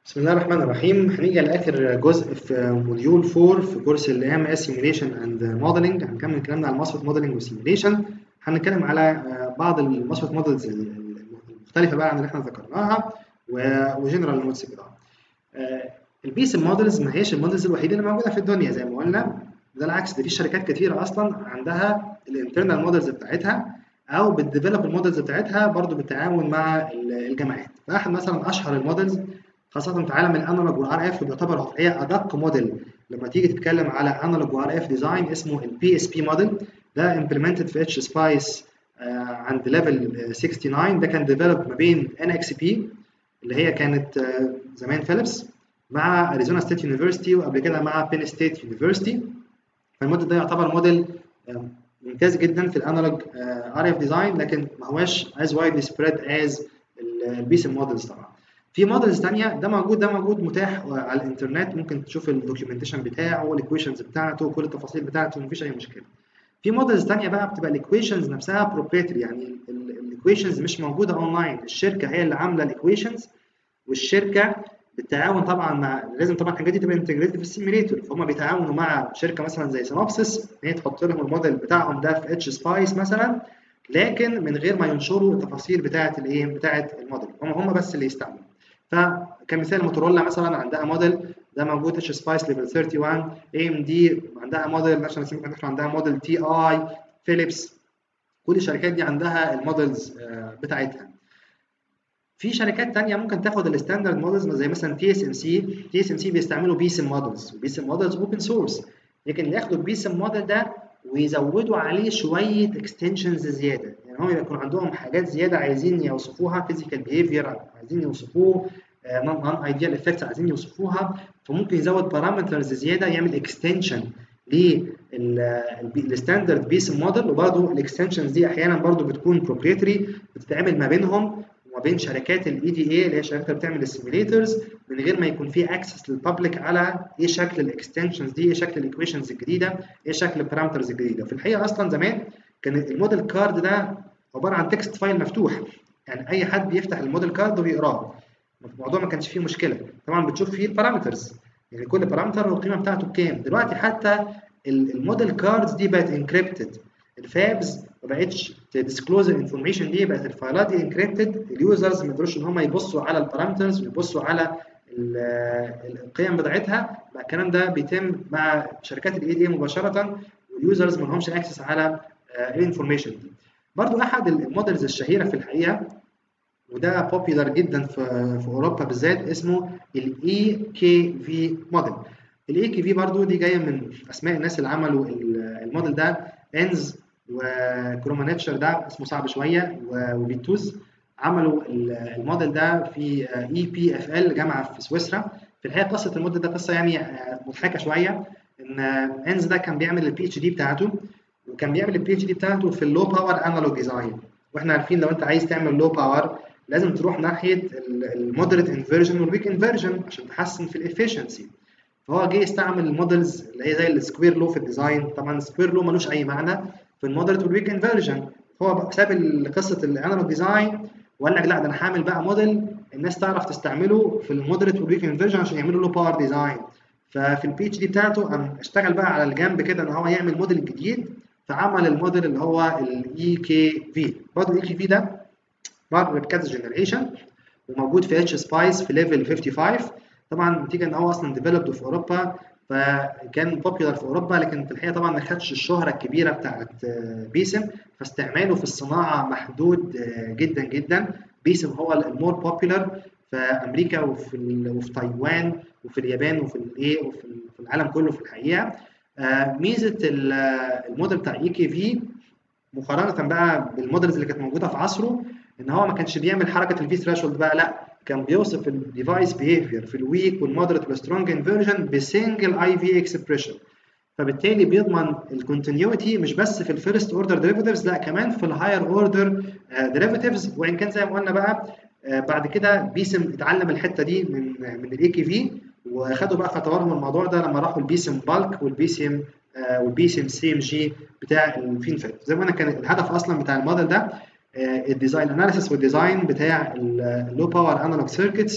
بسم الله الرحمن الرحيم هنيجي لاخر جزء في موديول 4 في كورس ال ام اس سيميليشن اند موديلنج هنكمل كلامنا على المصفت موديلنج والسيميليشن هنتكلم على بعض المصفت موديلز المختلفه بقى عن اللي احنا ذكرناها وجنرال نوتس كده البيس موديلز ما هيش الموديلز الوحيده اللي موجوده في الدنيا زي ما قلنا بالعكس ده في شركات كتيره اصلا عندها الانترنال موديلز بتاعتها او بتديفلوب الموديلز بتاعتها برضو بالتعاون مع الجامعات فاحد مثلا اشهر الموديلز خاصة في عالم الانالوج والار اف بيعتبر هي ادق موديل لما تيجي تتكلم على انالوج وار اف ديزاين اسمه البي اس بي موديل ده امبلمنتد في اتش سبايس عند ليفل 69 ده كان ديفلوب ما بين ان اكس بي اللي هي كانت uh, زمان فيليبس مع اريزونا ستيت يونيفرستي وقبل كده مع بين ستيت يونيفرستي فالموديل ده يعتبر موديل uh, ممتاز جدا في الانالوج ار اف ديزاين لكن ما هواش از وايدلي سبريد از البيس موديلز طبعا في موديلز ثانيه ده موجود ده موجود متاح على الانترنت ممكن تشوف الدوكيومنتيشن بتاعه والايكويشنز بتاعته كل التفاصيل بتاعته مفيش اي مشكله في موديلز ثانيه بقى بتبقى الايكويشنز نفسها بروبريتري يعني الايكويشنز مش موجوده اونلاين الشركه هي اللي عامله الايكويشنز والشركه بالتعاون طبعا مع لازم طبعا الحاجات دي تبقى انتجريتد في السيميليتور فهم بيتعاونوا مع شركه مثلا زي سينوبسيس ان هي تحط لهم الموديل بتاعهم ده في اتش سبايس مثلا لكن من غير ما ينشروا التفاصيل بتاعه الايه بتاعه الموديل هم هم بس اللي يستعملوا فكمثال موتورولا مثلا عندها موديل ده موجود اتش سبايس ليفل 31 اي ام دي عندها موديل عشان عندها موديل تي اي فيليبس كل الشركات دي عندها الموديلز بتاعتها في شركات تانية ممكن تاخد الستاندرد موديلز زي مثلا تي اس ام سي تي اس ام سي بيستعملوا بيسم موديلز وبيسم موديلز اوبن سورس لكن اللي ياخدوا البيسم موديل ده ويزودوا عليه شويه اكستنشنز زياده يعني هم يكون عندهم حاجات زياده عايزين يوصفوها فيزيكال بيهيفير عايزين يوصفوه نون ايديال افكتس عايزين يوصفوها فممكن يزود بارامترز زياده يعمل اكستنشن للستاندرد بيس موديل وبرده الاكستنشنز دي احيانا برده بتكون بروبريتري بتتعمل ما بينهم وما بين شركات الاي دي اي اللي هي الشركات اللي بتعمل السيميليترز من غير ما يكون في اكسس للبابليك على ايه شكل الاكستنشنز دي ايه شكل الايكويشنز الجديده ايه شكل البارامترز الجديده في الحقيقه اصلا زمان كان الموديل كارد ده عباره عن تكست فايل مفتوح يعني اي حد يفتح الموديل كارد ويقراه الموضوع ما كانش فيه مشكله طبعا بتشوف فيه البارامترز يعني كل بارامتر والقيمه بتاعته بكام دلوقتي حتى الموديل كاردز دي بقت انكريبتد الفابز ما بقتش تديسكلوز الانفورميشن دي بقت الفايلات دي انكريبتد اليوزرز ما يقدروش ان هم يبصوا على البارامترز ويبصوا على القيم بتاعتها بقى الكلام ده بيتم مع شركات الاي دي مباشره واليوزرز ما لهمش اكسس على الانفورميشن دي برضو احد المودلز الشهيره في الحقيقه وده بوبيلر جدا في في اوروبا بالذات اسمه الاي كي في موديل الاي كي في برضو دي جايه من اسماء الناس اللي عملوا الموديل ده انز وكرومانيتشر ده اسمه صعب شويه وفيتوز عملوا الموديل ده في اي بي اف ال جامعه في سويسرا في الحقيقه قصه الموديل ده قصه يعني مضحكه شويه ان انز ده كان بيعمل البي اتش دي بتاعته وكان بيعمل البي اتش دي بتاعته في اللو باور انالوج ديزاين واحنا عارفين لو انت عايز تعمل لو باور لازم تروح ناحيه المودريت انفيرجن والويك انفيرجن عشان تحسن في الافشنسي فهو جه يستعمل المودلز اللي هي زي السكوير لو في الديزاين طبعا السكوير لو ملوش اي معنى في المودريت والويك انفيرجن هو ساب قصه الانالوج ديزاين وقال لك لا ده انا هعمل بقى موديل الناس تعرف تستعمله في المودريت والويك انفيرجن عشان يعملوا له باور ديزاين ففي البي اتش دي بتاعته قام اشتغل بقى على الجنب كده ان هو يعمل موديل جديد فعمل الموديل اللي هو الاي كي في برضه الاي كي في ده مر بكذا جنريشن وموجود في اتش سبايس في ليفل 55 طبعا نتيجه ان هو اصلا ديفلوبد في اوروبا فكان بوبيلر في اوروبا لكن في الحقيقه طبعا ما خدش الشهره الكبيره بتاعت بيسم فاستعماله في الصناعه محدود جدا جدا بيسم هو المور بوبيلر في امريكا وفي وفي تايوان وفي اليابان وفي الايه وفي العالم كله في الحقيقه ميزه الموديل بتاع اي كي في مقارنه بقى بالمودلز اللي كانت موجوده في عصره ان هو ما كانش بيعمل حركه الفي ثريشولد بقى لا كان بيوصف الديفايس بيهيفير في الويك والمودريت والسترونج انفيرجن بسنجل اي في اكسبريشن فبالتالي بيضمن الكونتينيوتي مش بس في الفيرست اوردر ديريفيتيفز لا كمان في الهاير اوردر ديريفيتيفز وان كان زي ما قلنا بقى بعد كده بيسم اتعلم الحته دي من من الاي كي في وخدوا بقى خطواتهم الموضوع ده لما راحوا البيسم بالك والبيسم والبيسم سي ام جي بتاع الفينفيت زي ما قلنا كان الهدف اصلا بتاع الموديل ده الديزاين اناليسيس والديزاين بتاع اللو باور انالوج سيركتس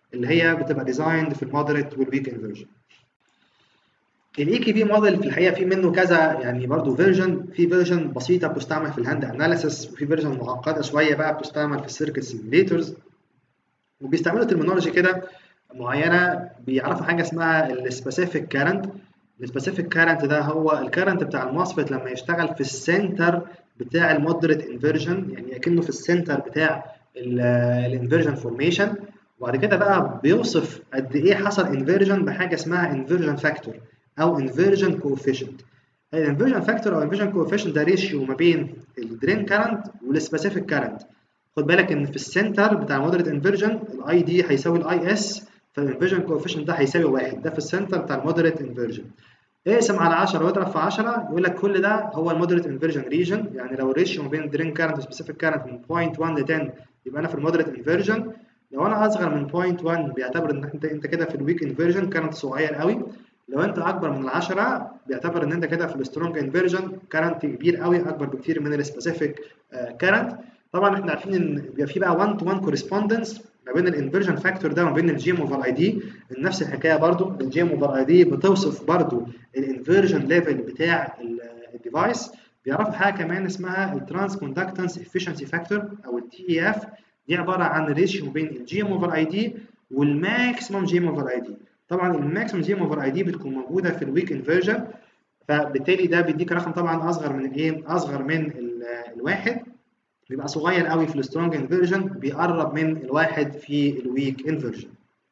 اللي هي بتبقى ديزايند في المودريت والويك انفرجن الاي كي في موديل في الحقيقه في منه كذا يعني برضه فيرجن في فيرجن بسيطه بتستعمل في الهاند اناليسيس وفي فيرجن معقده شويه بقى بتستعمل في السيركت سيميليترز وبيستعملوا ترمينولوجي كده معينه بيعرفوا حاجه اسمها السبيسيفيك كارنت السبيسيفيك كارنت ده هو الكارنت بتاع الموسفيت لما يشتغل في السنتر بتاع المودريت انفرجن يعني اكنه في السنتر بتاع الانفرجن فورميشن وبعد كده بقى بيوصف قد ايه حصل انفرجن بحاجه اسمها انفرجن فاكتور او انفرجن كوفيشنت الانفرجن فاكتور او انفرجن كوفيشنت ده ريشيو ما بين الدرين كارنت والسبيسيفيك كارنت خد بالك ان في السنتر بتاع المودريت انفرجن الاي دي هيساوي الاي اس فالانفرجن كوفيشنت ده هيساوي واحد ده في السنتر بتاع المودريت انفرجن اقسم على 10 واضرب في 10 يقول لك كل ده هو المودريت انفرجن ريجن يعني لو الريشيو ما بين الدرين كارنت والسبيسيفيك كارنت من 0.1 ل 10 يبقى انا في المودريت انفرجن لو انا اصغر من 0.1 بيعتبر ان انت انت كده في الويك انفرجن كارنت صغير قوي لو انت اكبر من 10 بيعتبر ان انت كده في السترونج انفرجن كارنت كبير قوي اكبر بكتير من السبيسيفيك كارنت طبعا احنا عارفين ان بيبقى في بقى 1 تو 1 كورسبوندنس ما بين الانفرجن فاكتور ده وما بين الجي ام اوفر اي دي نفس الحكايه برضو الجي ام اوفر اي دي بتوصف برضو الانفرجن ليفل بتاع الديفايس بيعرفوا حاجه كمان اسمها الترانس كوندكتنس افشنسي فاكتور او التي اي اف دي عباره عن ريشيو ما بين الجي ام اوفر اي دي والماكسيمم جي ام اوفر اي دي طبعا الماكسيمم جي ام اوفر اي دي بتكون موجوده في الويك انفرجن فبالتالي ده بيديك رقم طبعا اصغر من الايه اصغر من الواحد بيبقى صغير قوي في السترونج انفرجن بيقرب من الواحد في الويك انفرجن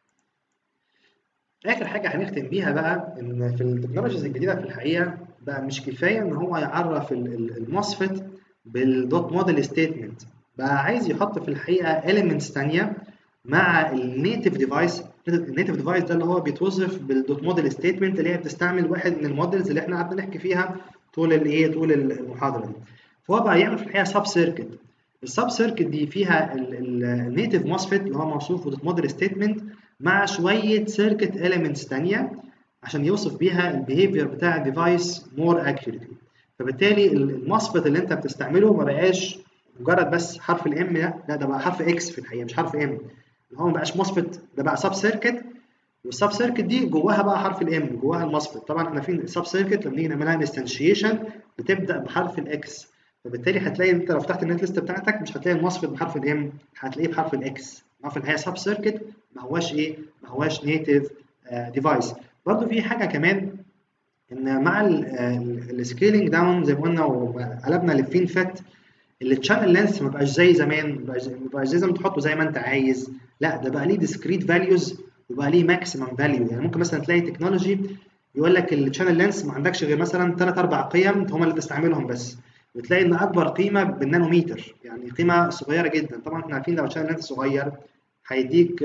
اخر حاجه هنختم بيها بقى ان في التكنولوجيز الجديده في الحقيقه بقى مش كفايه ان هو يعرف الموسفيت بالدوت موديل ستيتمنت بقى عايز يحط في الحقيقه اليمنتس ثانيه مع النيتف ديفايس النيتف ديفايس ده اللي هو بيتوصف بالدوت موديل ستيتمنت اللي هي بتستعمل واحد من المودلز اللي احنا قعدنا نحكي فيها طول الايه طول المحاضره دي فهو بقى يعمل في الحقيقه سب سيركت السب سيركت دي فيها النيتف موسفيت اللي هو موصوف بدوت موديل ستيتمنت مع شويه سيركت اليمنتس ثانيه عشان يوصف بيها البيهيفير بتاع الديفايس مور اكيوريتلي فبالتالي الموسفيت اللي انت بتستعمله ما بقاش مجرد بس حرف الام لا لا ده بقى حرف اكس في الحقيقه مش حرف ام هو ما بقاش موسفيت ده بقى سب سيركت والسب سيركت دي جواها بقى حرف الام جواها الموسفيت طبعا احنا فين السب سيركت لما نيجي نعملها انستنشيشن بتبدا بحرف الاكس فبالتالي هتلاقي انت لو فتحت النت ليست بتاعتك مش هتلاقي الموسفيت بحرف الام هتلاقيه بحرف الاكس في الحقيقه سب سيركت ما هواش ايه ما هواش نيتيف ديفايس برضو في حاجه كمان ان مع السكيلينج داون زي ما قلنا وقلبنا للفين فات التشانل لينس ما بقاش زي زمان ما بقاش زي زمان تحطه زي ما انت عايز لا ده بقى ليه ديسكريت فاليوز وبقى ليه ماكسيمم فاليو يعني ممكن مثلا تلاقي تكنولوجي يقول لك التشانل لينس ما عندكش غير مثلا ثلاث اربع قيم هم اللي تستعملهم بس وتلاقي ان اكبر قيمه بالنانوميتر يعني قيمه صغيره جدا طبعا احنا عارفين لو التشانل لينس صغير هيديك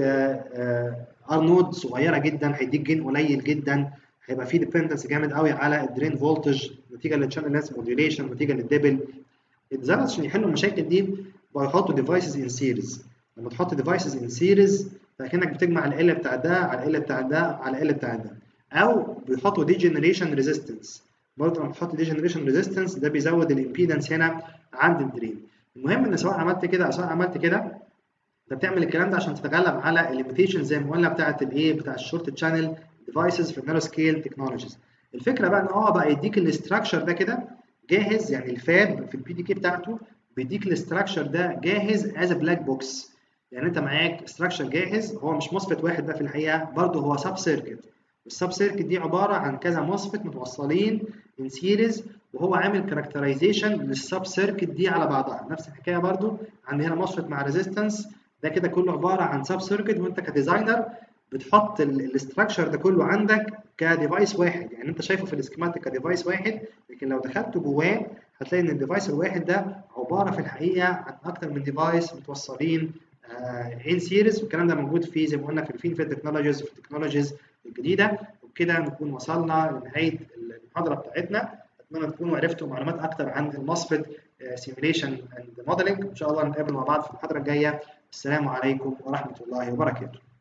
ار نود صغيره جدا هيديك جين قليل جدا هيبقى في ديبندنس جامد قوي على الدرين فولتج نتيجه للتشانل لينس موديوليشن نتيجه للدبل الديزاينرز عشان يحلوا المشاكل دي بقوا يحطوا ديفايسز ان سيريز لما تحط ديفايسز ان سيريز فكانك بتجمع ال بتاع ده على ال بتاع ده على ال بتاع ده او بيحطوا دي جنريشن ريزيستنس برضه لما تحط دي جنريشن ريزيستنس ده بيزود الامبيدنس هنا عند الدرين المهم ان سواء عملت كده او سواء عملت كده انت بتعمل الكلام ده عشان تتغلب على الليميتيشن زي ما قلنا بتاعه الايه بتاع الشورت تشانل ديفايسز في النانو سكيل تكنولوجيز الفكره بقى ان هو بقى يديك الاستراكشر ده كده جاهز يعني الفاب في البي دي كي بتاعته بيديك الاستراكشر ده جاهز از بلاك بوكس يعني انت معاك استراكشر جاهز هو مش موسفيت واحد بقى في الحقيقه برضه هو سب سيركت والسب سيركت دي عباره عن كذا موسفيت متوصلين ان سيريز وهو عامل كاركترايزيشن للسب سيركت دي على بعضها نفس الحكايه برضه عندي هنا موسفيت مع ريزيستنس ده كده كله عباره عن سب سيركت وانت كديزاينر بتحط الاستراكشر ده كله عندك كديفايس واحد يعني انت شايفه في السكيماتيك كديفايس واحد لكن لو دخلت جواه هتلاقي ان الديفايس الواحد ده عباره في الحقيقه عن اكتر من ديفايس متوصلين ان سيريز والكلام ده موجود في زي ما قلنا في الفين فيت تكنولوجيز في التكنولوجيز الجديده وبكده نكون وصلنا لنهايه المحاضره بتاعتنا اتمنى تكونوا عرفتوا معلومات اكتر عن الموسفيت سيميليشن اند موديلنج ان شاء الله نتقابل مع بعض في المحاضره الجايه السلام عليكم ورحمه الله وبركاته